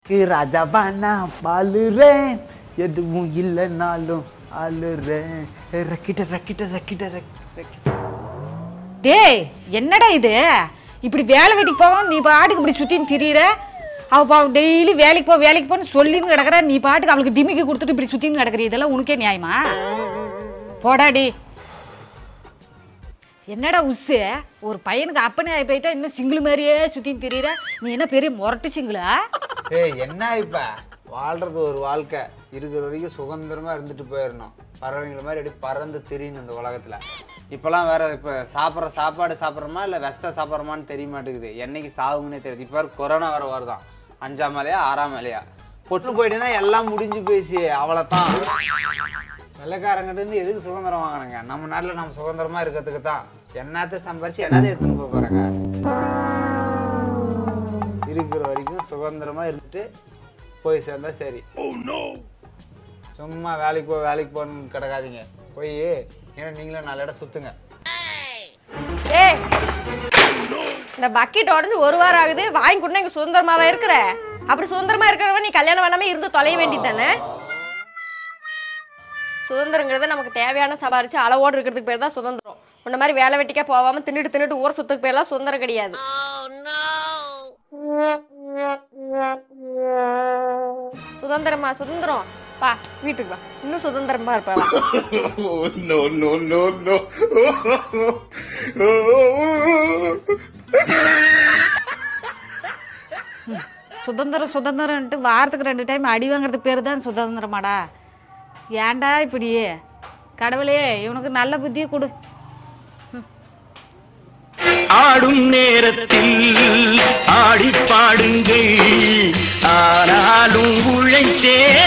ராஜாவானா பாலுறேன் எதுவும் இல்லைனாலும் ஆளுறேன் ரக்கிட்ட ரக்கிட்ட ரக்கிட்ட ரக்கிட்ட டேய் என்னடா இது இப்படி வேலை வெட்டிக்கு போவோம் நீ பாட்டுக்கு இப்படி சுத்தின்னு திரியிற அவ பாவம் டெய்லி வேலைக்கு போ வேலைக்கு போன்னு சொல்லின்னு கிடக்குற நீ பாட்டுக்கு அவளுக்கு டிமிக்கி கொடுத்துட்டு இப்படி சுத்தின்னு கிடக்குற இதெல்லாம் உனக்கே நியாயமா போடாடி என்னடா உசு ஒரு பையனுக்கு அப்பனே ஆகி போயிட்டா இன்னும் சிங்கிள் மாதிரியே சுத்தின்னு திரியிற நீ என்ன பெரிய முரட்டு சிங்கிளா ஏய் என்ன இப்ப வாழ்றது ஒரு வாழ்க்கை இருக்கிற வரைக்கும் சுதந்திரமா இருந்துட்டு போயிடணும் பறவைங்கள மாதிரி அப்படி பறந்து திரியணும் இந்த உலகத்துல இப்பெல்லாம் வேற இப்ப சாப்பிட்ற சாப்பாடு சாப்பிட்றோமா இல்ல வெஸ்ட சாப்பிட்றோமான்னு தெரிய மாட்டேங்குது என்னைக்கு சாவுங்கன்னே தெரியுது இப்ப வேற கொரோனா வேற வருதான் அஞ்சாம் மலையா ஆறாம் மலையா பொட்டு போயிட்டுனா எல்லாம் முடிஞ்சு போயிடுச்சு அவ்வளவுதான் வெள்ளைக்காரங்கிட்ட இருந்து எதுக்கு சுதந்திரம் வாங்கினாங்க நம்ம நாட்டுல நம்ம சுதந்திரமா இருக்கிறதுக்கு தான் என்னத்த சம்பாரிச்சு என்னத்தை எடுத்துன்னு போக போறாங்க இருக்கிற வரைக்கும் சுதந்திரமா இருந்துட்டு போய் சேர்ந்தா சரி சும்மா வேலைக்கு போ வேலைக்கு போன்னு கிடக்காதீங்க போய் ஏன்னா நீங்களும் நாலு இடம் சுத்துங்க ஏய் இந்த பக்கெட் உடஞ்சு ஒரு வாரம் ஆகுது வாங்கி கொடுத்தா இங்க சுதந்திரமாவா இருக்கிற அப்படி சுதந்திரமா இருக்கிறவன் நீ கல்யாணம் பண்ணாம இருந்து தொலைய வேண்டியது தானே சுதந்திரங்கிறது நமக்கு தேவையான சம்பாரிச்சு அளவோடு இருக்கிறதுக்கு பேர் தான் சுதந்திரம் உன்ன மாதிரி வேலை வெட்டிக்கா போகாம தின்னுட்டு தின்னுட்டு ஊர் சுத்துக்கு பேர்லாம் சுதந்திரம் கிடையாது சுதந்திரமா சுதந்திரம் பா வீட்டுக்கு வா இன்னும் சுதந்திரமா இருப்பா வா. no, no, no, no. சுதந்திரம் சுதந்திரம்ன்ட்டு வாரத்துக்கு ரெண்டு டைம் அடி வாங்குறதுக்கு பேர் தான் சுதந்திரமாடா ஏன்டா இப்படி கடவுளே இவனுக்கு நல்ல புத்தியை கொடு ஆடும் நேரத்தில் ஆடி பாடுங்கள் ஆனாலும் உழைத்தே